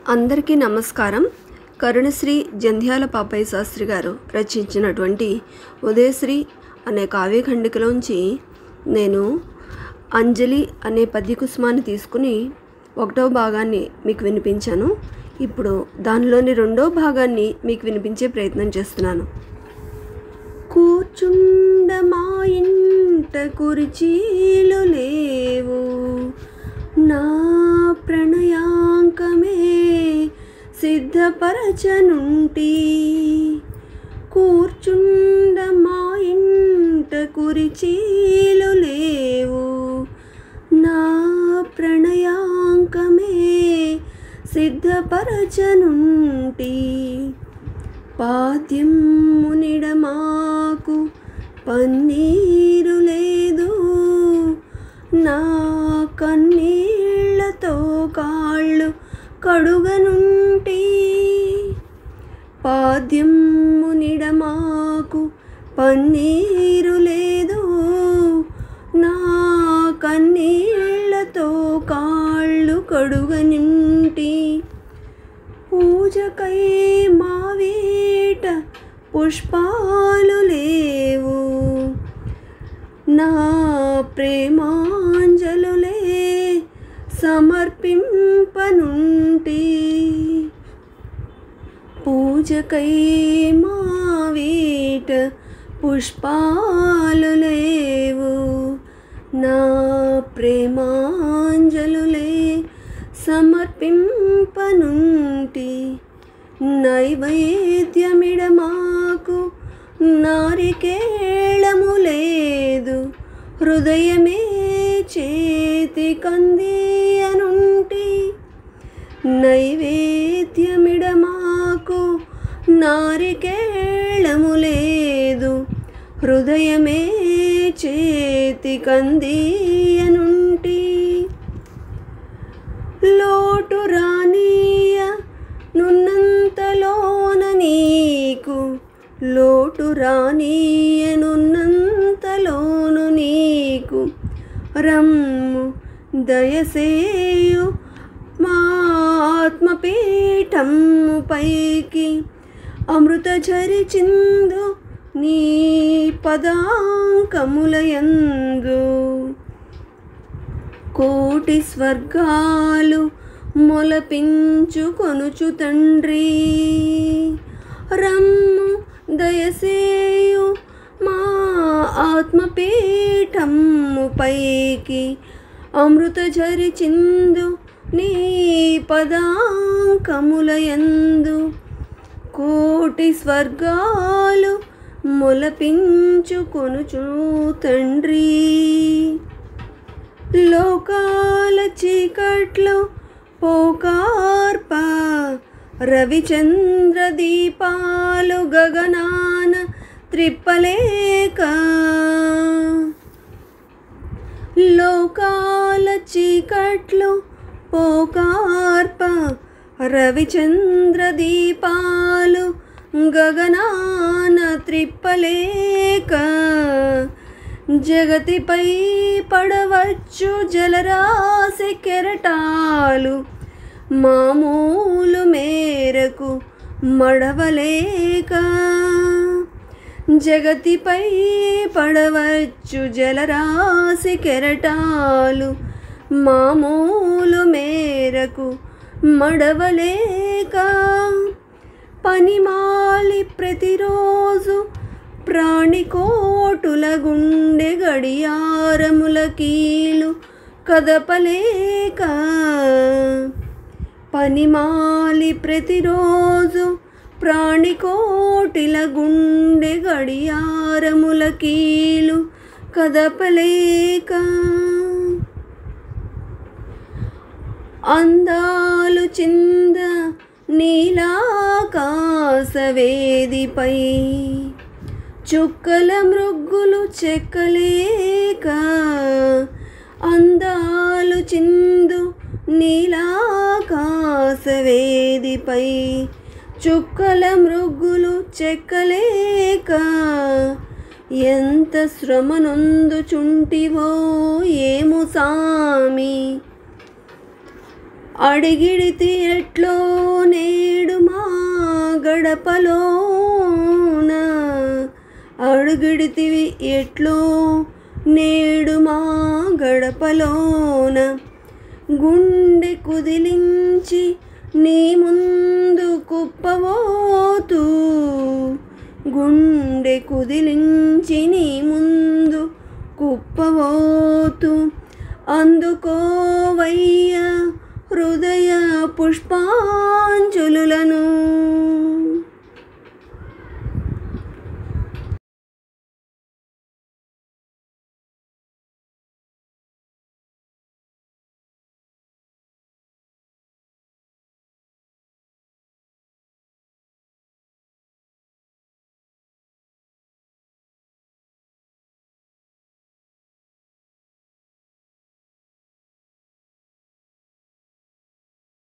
అందరికీ నమస్కారం కరుణశ్రీ జంధ్యాల పాపయ్య శాస్త్రి గారు రచించినటువంటి ఉదయశ్రీ అనే కావ్యఖండికలోంచి నేను అంజలి అనే పద్యకుసుమాన్ని తీసుకుని ఒకటవ భాగాన్ని మీకు వినిపించాను ఇప్పుడు దానిలోని రెండో భాగాన్ని మీకు వినిపించే ప్రయత్నం చేస్తున్నాను కూర్చుండ మా ఇంట కుర్చీలు లేవు నా ప్రణయాంకమే సిద్ధపరచనుంటి కూర్చుండ మా ఇంట కుర్చీలు లేవు నా ప్రణయాంకమే సిద్ధపరచనుంటి పాద్యం మునిడమాకు పన్నీరు లేదు నా కన్నీళ్లతో కాళ్ళు కడుగనుంటి పాద్యం మునిడమాకు పన్నీరు లేదు నా కన్నీళ్లతో కాళ్ళు కడుగనింటి పూజకై మా వీట పుష్పాలు లేవు నా ప్రేమాంజలులే సమర్పింపనుంటి పూజకై మా వీట పుష్పాలు లేవు నా ప్రేమాంజలులే సమర్పింపనుంటి నైవేద్యమిడమాకు నారికేళము లేదు హృదయమే చేతి కందియనుంటి నైవేద్యమిడమాకు నారికేళము లేదు హృదయమే చేతి కందియనుంటి లోటు రానీయ నున్నంతలోన నీకు లోటు రానీయనున్నంతలోను నీకు రమ్ము దయసేయు మా ఆత్మపీఠము పైకి అమృత చిందు నీ పదాంకములయందు కోటి స్వర్గాలు మొలపించుకొనుచు తండ్రి రమ్ము దయసేయు మా ఆత్మపీఠము పైకి అమృత చిందు నీ పదాంకములయందు కోటి స్వర్గాలు మొలపించుకొనుచు తండ్రి లోకాల చీకట్లో పోకార్ప రవిచంద్ర దీపాలు గగనాన త్రిప్పలేక లోకాల చీకట్లో పోకార్ప రవిచంద్ర దీపాలు గగనాన త్రిప్పలేక జగతిపై పడవచ్చు జలరాశి కెరటాలు మామూలు మేరకు మడవలేక జగతిపై పడవచ్చు జలరాశి కెరటాలు మామూలు మేరకు మడవలేక పనిమాలి ప్రతిరోజు ప్రాణికోటుల గుండె గడియారముల కీలు కదపలేక పనిమాలి ప్రతిరోజు ప్రాణికోటిల గుండె గడియారముల కీలు కదపలేక అందాలు చింద నీలాకాశవేదిపై చుక్కల మృగ్గులు చెక్కలేక అందాలు చిందు నీలాకాశవేదిపై చుక్కల మృగ్గులు చెక్కలేక ఎంత శ్రమనొందుచుంటివో ఏము సామి అడిగిడితి ఎట్లో నేడు మా గడపలోన అడుగిడితివి ఎట్లో నేడు మా గడపలోన గుండె కుదిలించి నీ ముందు కుప్పబోతూ గుండె కుదిలించి నీ ముందు కుప్పబోతూ అందుకోవయ్య హృదయ పుష్పాంజలులను